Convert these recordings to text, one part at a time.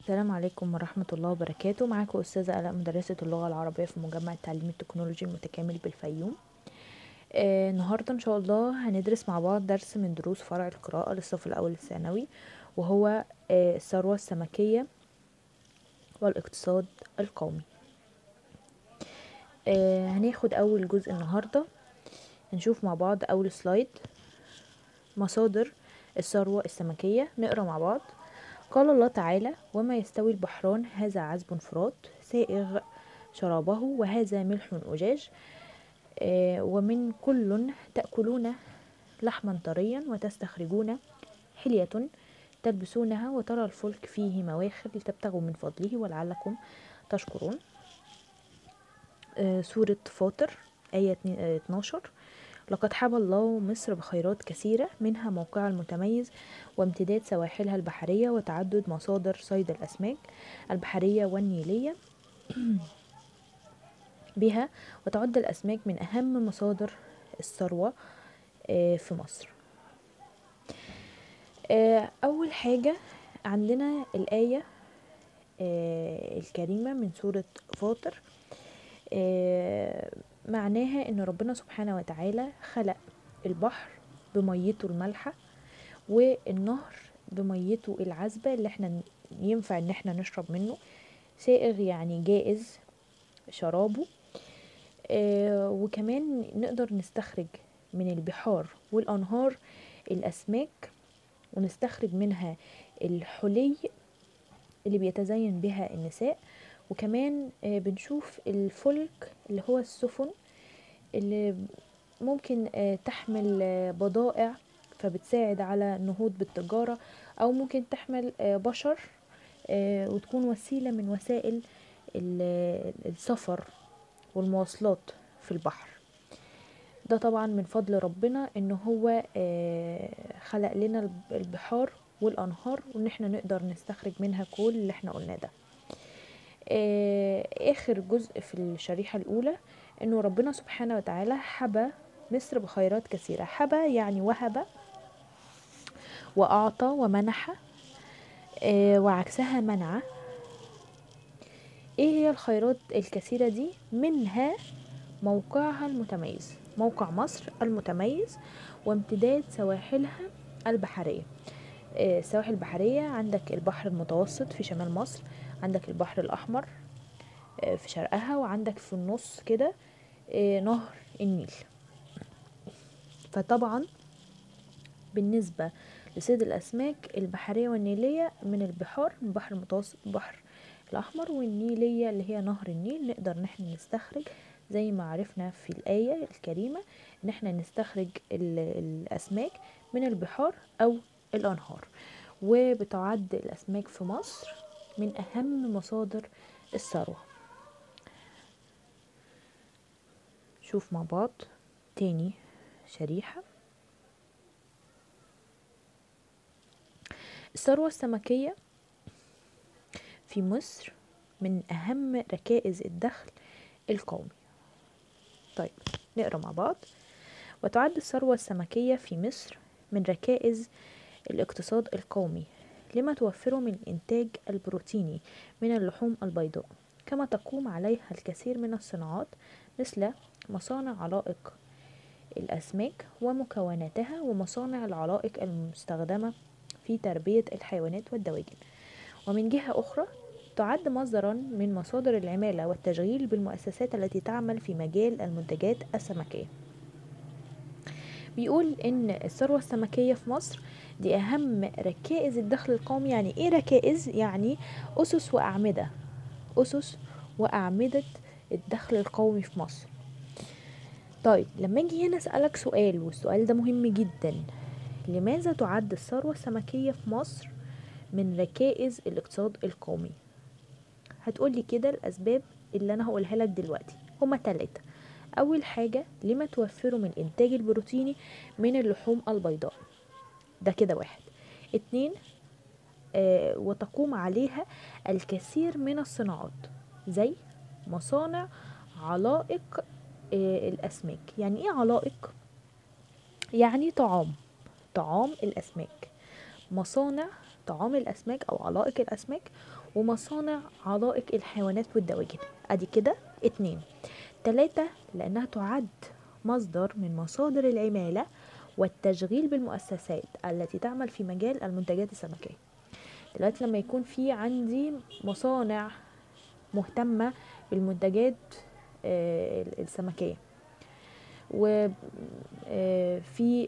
السلام عليكم ورحمة الله وبركاته معاكم أستاذة آلاء مدرسة اللغة العربية في مجمع التعليم التكنولوجي المتكامل بالفيوم آه النهاردة إن شاء الله هندرس مع بعض درس من دروس فرع القراءة للصف الأول الثانوي وهو آه الثروة السمكية والاقتصاد القومي آه هناخد أول جزء النهاردة هنشوف مع بعض أول سلايد مصادر الثروة السمكية نقرأ مع بعض قال الله تعالى وما يستوي البحران هذا عذب فرات سائغ شرابه وهذا ملح أجاج آه ومن كل تأكلون لحما طريا وتستخرجون حلية تلبسونها وترى الفلك فيه مواخر لتبتغوا من فضله ولعلكم تشكرون آه سورة فاطر آية 12 لقد حب الله مصر بخيرات كثيرة منها موقعها المتميز وامتداد سواحلها البحرية وتعدد مصادر صيد الأسماك البحرية والنيلية بها وتعد الأسماك من أهم مصادر الثروة في مصر أول حاجة عندنا الآية الكريمة من سورة فاطر معناها ان ربنا سبحانه وتعالى خلق البحر بميته المالحة والنهر بميته العذبة اللي احنا ينفع ان احنا نشرب منه سائغ يعني جائز شرابه آه وكمان نقدر نستخرج من البحار والانهار الاسماك ونستخرج منها الحلي اللي بيتزين بها النساء وكمان بنشوف الفلك اللي هو السفن اللي ممكن تحمل بضائع فبتساعد على النهوض بالتجارة أو ممكن تحمل بشر وتكون وسيلة من وسائل السفر والمواصلات في البحر ده طبعا من فضل ربنا ان هو خلق لنا البحار والانهار وان احنا نقدر نستخرج منها كل اللي احنا قلناه ده اخر جزء في الشريحة الاولى انه ربنا سبحانه وتعالى حبى مصر بخيرات كثيرة حبى يعني وهب واعطى ومنح وعكسها منع ايه هي الخيرات الكثيرة دي منها موقعها المتميز موقع مصر المتميز وامتداد سواحلها البحرية السواحل البحرية عندك البحر المتوسط في شمال مصر عندك البحر الأحمر في شرقها وعندك في النص كده نهر النيل فطبعا بالنسبة لصيد الأسماك البحرية والنيلية من البحار من البحر المتوسط البحر الأحمر والنيلية اللي هي نهر النيل نقدر نحن نستخرج زي ما عرفنا في الآية الكريمة ان احنا نستخرج الأسماك من البحار أو الأنهار وبتعد الأسماك في مصر من أهم مصادر الثروة شوف مع بعض تاني شريحة الثروة السمكية في مصر من أهم ركائز الدخل القومي طيب نقرأ مع بعض وتعد الثروة السمكية في مصر من ركائز الاقتصاد القومي لما توفره من الإنتاج البروتيني من اللحوم البيضاء كما تقوم عليها الكثير من الصناعات مثل مصانع علائق الأسماك ومكوناتها ومصانع العلائق المستخدمة في تربية الحيوانات والدواجن ومن جهة أخرى تعد مصدرا من مصادر العمالة والتشغيل بالمؤسسات التي تعمل في مجال المنتجات السمكية بيقول ان الثروة السمكية في مصر دي اهم ركائز الدخل القومي يعني ايه ركائز يعني اسس واعمدة اسس واعمدة الدخل القومي في مصر طيب لما اجي هنا اسألك سؤال والسؤال ده مهم جدا لماذا تعد الثروة السمكية في مصر من ركائز الاقتصاد القومي هتقولي كده الاسباب اللي انا هقولها لك دلوقتي هما تلاتة اول حاجة لما توفره من الانتاج البروتيني من اللحوم البيضاء ده كده واحد اتنين آه وتقوم عليها الكثير من الصناعات زي مصانع علائق آه الاسماك يعني ايه علائق يعني طعام طعام الاسماك مصانع طعام الأسماك أو علائق الأسماك ومصانع علائق الحيوانات والدواجن أدي كده اتنين تلاتة لأنها تعد مصدر من مصادر العمالة والتشغيل بالمؤسسات التي تعمل في مجال المنتجات السمكية دلوقتي لما يكون في عندي مصانع مهتمة بالمنتجات آه، السمكية وفي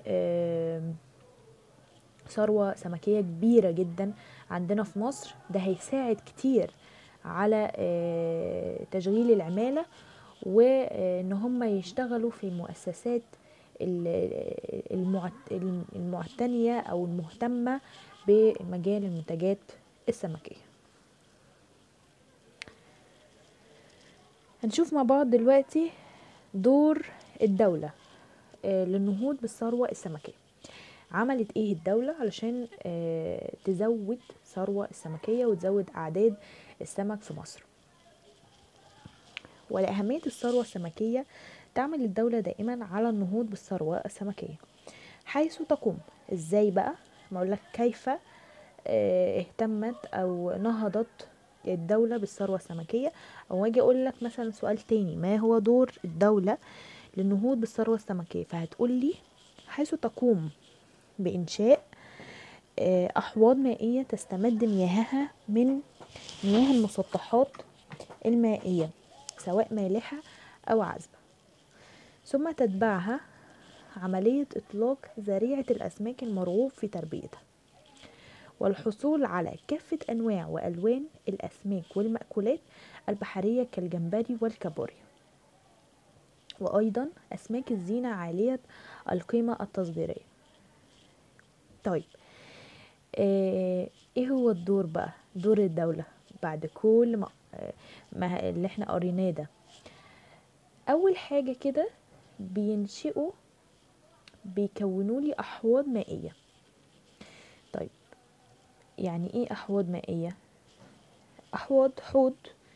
ثروة سمكية كبيرة جدا عندنا في مصر ده هيساعد كتير على آه، تشغيل العمالة وان هم يشتغلوا في المؤسسات المعتنية او المهتمة بمجال المنتجات السمكية هنشوف مع بعض دلوقتي دور الدولة آه، للنهوض بالثروة السمكية عملت ايه الدولة علشان آه، تزود ثروة السمكية وتزود اعداد السمك في مصر ولأهمية الثروة السمكية تعمل الدولة دائما على النهوض بالثروة السمكية حيث تقوم ازاي بقى ما اقولك كيف آه، اهتمت او نهضت الدولة بالثروة السمكية او اجي اقول لك مثلا سؤال تاني ما هو دور الدولة للنهوض بالثروة السمكية فهتقول لي حيث تقوم بإنشاء آه، أحواض مائية تستمد مياهها من مياه المسطحات المائية سواء مالحة أو عذبة ثم تتبعها عملية إطلاق زريعة الأسماك المرغوب في تربيتها والحصول على كافة أنواع وألوان الأسماك والمأكولات البحرية كالجمبري والكابوريا وأيضا أسماك الزينة عالية القيمة التصديرية طيب آه، ايه هو الدور بقى دور الدولة بعد كل ما, ما اللي احنا قريناه ده اول حاجة كده بينشئوا بيكونوا لي احواض مائية طيب يعني ايه احواض مائية احواض حوض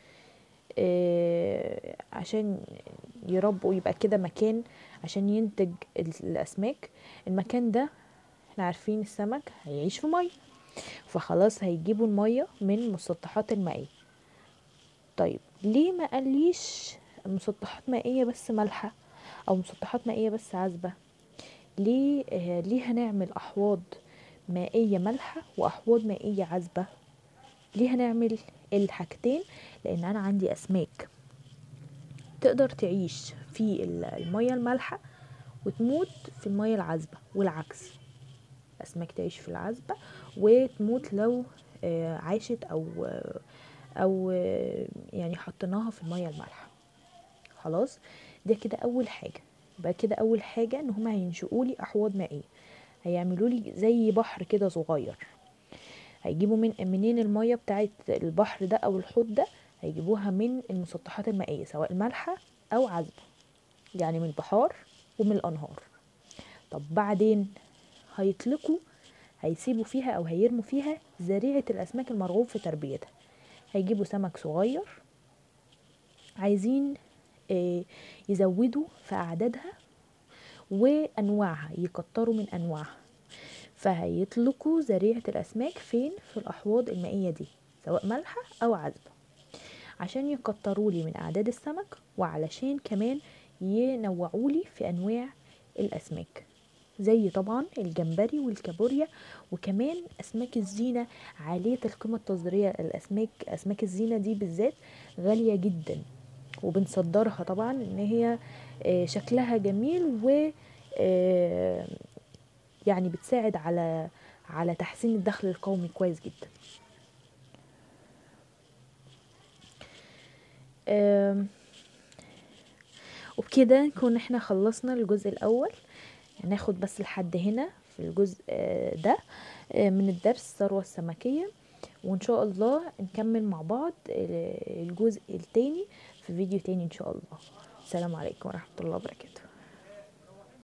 آه عشان يربوا يبقى كده مكان عشان ينتج الاسماك المكان ده احنا عارفين السمك هيعيش في ميه فخلاص هيجيبوا الميه من مسطحات المائيه طيب ليه ما قاليش مسطحات مائيه بس مالحه او مسطحات مائيه بس عذبه ليه آه ليه هنعمل احواض مائيه مالحه واحواض مائيه عذبه ليه هنعمل الحاجتين لان انا عندي اسماك تقدر تعيش في المية المالحة وتموت في المية العذبة والعكس أسماك تعيش في العذبة وتموت لو آه، عاشت أو أو يعني حطيناها في المية المالحة خلاص ده كده أول حاجة يبقى كده أول حاجة إن هما هينشئوا لي أحواض مائية هيعملوا لي زي بحر كده صغير هيجيبوا من منين المية بتاعت البحر ده أو الحوض ده هيجيبوها من المسطحات المائية سواء مالحة أو عذبة يعني من البحار ومن الأنهار طب بعدين هيطلقوا هيسيبوا فيها أو هيرموا فيها زريعة الأسماك المرغوب في تربيتها هيجيبوا سمك صغير عايزين آه، يزودوا في أعدادها وأنواعها يكتروا من أنواعها فهيطلقوا زريعة الأسماك فين في الأحواض المائية دي سواء مالحة أو عذبة عشان يكتروا لي من اعداد السمك وعلشان كمان ينوعوا لي في انواع الاسماك زي طبعا الجمبري والكابوريا وكمان اسماك الزينه عاليه القيمه التصديريه الاسماك اسماك الزينه دي بالذات غاليه جدا وبنصدرها طبعا ان هي آه، شكلها جميل و آه، يعني بتساعد على على تحسين الدخل القومي كويس جدا وبكده نكون احنا خلصنا الجزء الاول هناخد بس لحد هنا في الجزء آه، ده آه، من الدرس الثروة السمكية وان شاء الله نكمل مع بعض الجزء التاني في فيديو تاني ان شاء الله السلام عليكم ورحمة الله وبركاته